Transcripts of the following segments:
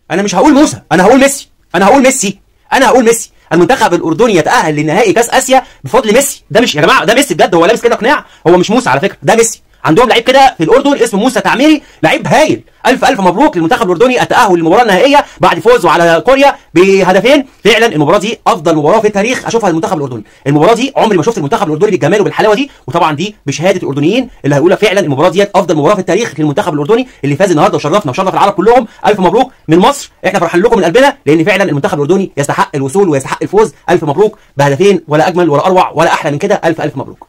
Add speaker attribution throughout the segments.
Speaker 1: انا مش هقول موسى انا هقول ميسي انا هقول ميسي انا هقول ميسي المنتخب الاردني يتاهل لنهائي كاس اسيا بفضل ميسي ده مش يا جماعه ده ميسي بجد هو لابس كده قناع هو مش موسى على فكره ده ميسي عندهم لعيب كده في الاردن اسمه موسى تعميري لعيب هايل الف الف مبروك للمنتخب الاردني التاهل للمباراه النهائيه بعد فوزه على كوريا بهدفين فعلا المباراه دي افضل مباراه في التاريخ اشوفها المنتخب الاردني المباراه دي عمري ما شفت المنتخب الاردني بالجمال وبالحلاوه دي وطبعا دي بشهاده الاردنيين اللي هيقول لك فعلا المباراه دي افضل مباراه في التاريخ للمنتخب الاردني اللي فاز النهارده وشرفنا وشرف العرب كلهم الف مبروك من مصر احنا فرحان لكم من قلبنا لان فعلا المنتخب الاردني يستحق الوصول ويستحق الفوز الف مبروك بهدفين ولا اجمل ولا اروع ولا احلى من كده الف الف مبروك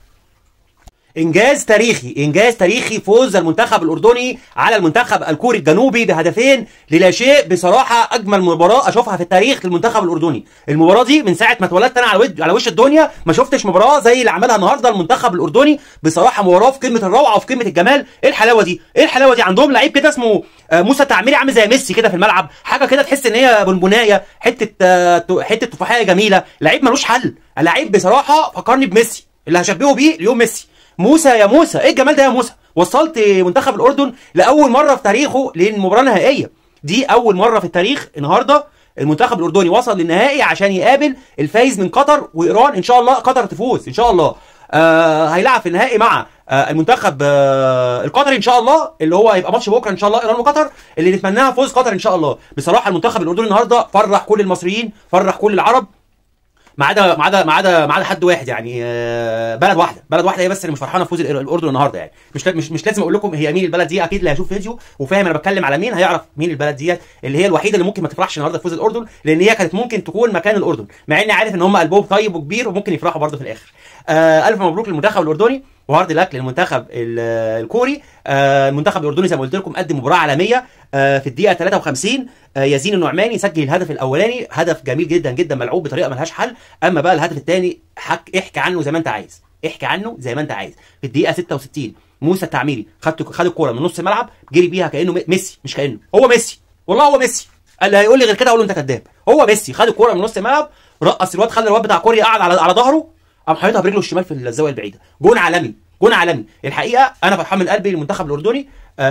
Speaker 1: انجاز تاريخي انجاز تاريخي فوز المنتخب الاردني على المنتخب الكوري الجنوبي بهدفين للا شيء بصراحه اجمل مباراه اشوفها في التاريخ للمنتخب الاردني المباراه دي من ساعه ما اتولدت انا على وجه على وش الدنيا ما شفتش مباراه زي اللي عملها النهارده المنتخب الاردني بصراحه مباراه في قمه الروعه وفي قمه الجمال ايه الحلاوه دي ايه الحلاوه دي عندهم لعيب كده اسمه آه، موسى تعميري عامل زي ميسي كده في الملعب حاجه كده تحس ان هي بونبونايه حته آه، ت- حته تفاحيه جميله لعيب ملوش حل لعيب بصراحه فكرني بميسي اللي هشبهه بيه اليوم ميسي موسى يا موسى ايه الجمال ده يا موسى وصلت منتخب الاردن لاول مره في تاريخه للمباراه النهائيه دي اول مره في التاريخ النهارده المنتخب الاردني وصل للنهائي عشان يقابل الفايز من قطر وايران ان شاء الله قطر تفوز ان شاء الله آه هيلعب في النهائي مع آه المنتخب آه القطري ان شاء الله اللي هو هيبقى ماتش بكره ان شاء الله ايران وقطر اللي نتمناها فوز قطر ان شاء الله بصراحه المنتخب الاردني النهارده فرح كل المصريين فرح كل العرب ما عدا ما عدا ما عدا ما عدا حد واحد يعني آه، بلد واحده بلد واحده هي بس اللي مش فرحانه بفوز الإر- الاردن النهارده يعني مش لا- مش مش لازم اقول لكم هي مين البلد دي اكيد اللي هيشوف فيديو وفاهم انا بتكلم على مين هيعرف مين البلد ديت اللي هي الوحيده اللي ممكن ما تفرحش النهارده بفوز الاردن لان هي كانت ممكن تكون مكان الاردن مع اني عارف ان هم قلبهم طيب وكبير وممكن يفرحوا برضه في الاخر آه الف مبروك للمنتخب الاردني وهارد لك للمنتخب ال- الكوري آه المنتخب الاردني زي ما قلت لكم قدم مباراه عالميه آه في الدقيقه 53 آه ياسين النعماني سجل الهدف الاولاني هدف جميل جدا جدا ملعوب بطريقه ملهاش حل اما بقى الهدف الثاني حك احكي عنه زي ما انت عايز احكي عنه زي ما انت عايز في الدقيقه 66 موسى التعميري خد خد الكوره من نص الملعب جري بيها كانه م- ميسي مش كانه هو ميسي والله هو ميسي اللي هيقول لي غير كده اقول له انت كذاب هو ميسي خد الكوره من نص الملعب رقص الواد خلى الواد بتاع كوريا قاعد على على ظهره قام حاططها برجله الشمال في الزاويه البعيده جون عالمي جون عالمي الحقيقه انا فرحان من قلبي للمنتخب الاردني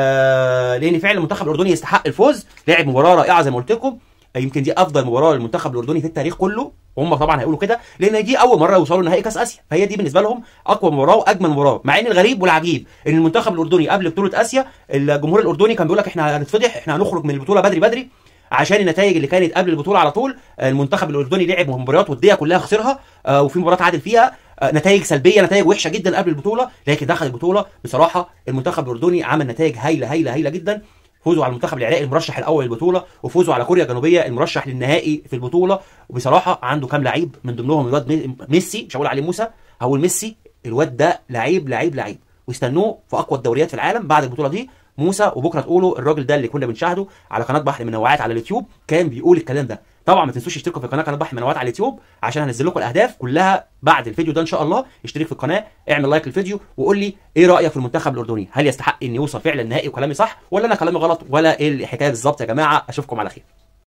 Speaker 1: آه لان فعلا المنتخب الاردني يستحق الفوز لعب مباراه رائعه زي ما قلت لكم آه، يمكن دي افضل مباراه للمنتخب الاردني في التاريخ كله وهم طبعا هيقولوا كده لان دي اول مره يوصلوا نهائي كاس اسيا فهي دي بالنسبه لهم اقوى مباراه واجمل مباراه مع ان الغريب والعجيب ان المنتخب الاردني قبل بطوله اسيا الجمهور الاردني كان بيقول لك احنا هنتفضح احنا هنخرج من البطوله بدري بدري عشان النتائج اللي كانت قبل البطوله على طول آه، المنتخب الاردني لعب مباريات وديه كلها خسرها آه، وفي مباراه تعادل فيها آه، نتائج سلبيه نتائج وحشه جدا قبل البطوله لكن دخل البطوله بصراحه المنتخب الاردني عمل نتائج هايله هايله هايله جدا فوزوا على المنتخب العراقي المرشح الاول للبطوله وفوزوا على كوريا الجنوبيه المرشح للنهائي في البطوله وبصراحه عنده كام لعيب من ضمنهم الواد مي- ميسي مش هقول عليه موسى هقول ميسي الواد ده لعيب لعيب لعيب واستنوه في اقوى الدوريات في العالم بعد البطوله دي موسى وبكره تقولوا الراجل ده اللي كنا بنشاهده على قناه بحر المنوعات على اليوتيوب كان بيقول الكلام ده طبعا ما تنسوش تشتركوا في قناه قناه بحر المنوعات على اليوتيوب عشان هنزل لكم الاهداف كلها بعد الفيديو ده ان شاء الله اشترك في القناه اعمل لايك للفيديو وقول لي ايه رايك في المنتخب الاردني هل يستحق ان يوصل فعلا النهائي وكلامي صح ولا انا كلامي غلط ولا ايه الحكايه بالظبط يا جماعه اشوفكم على خير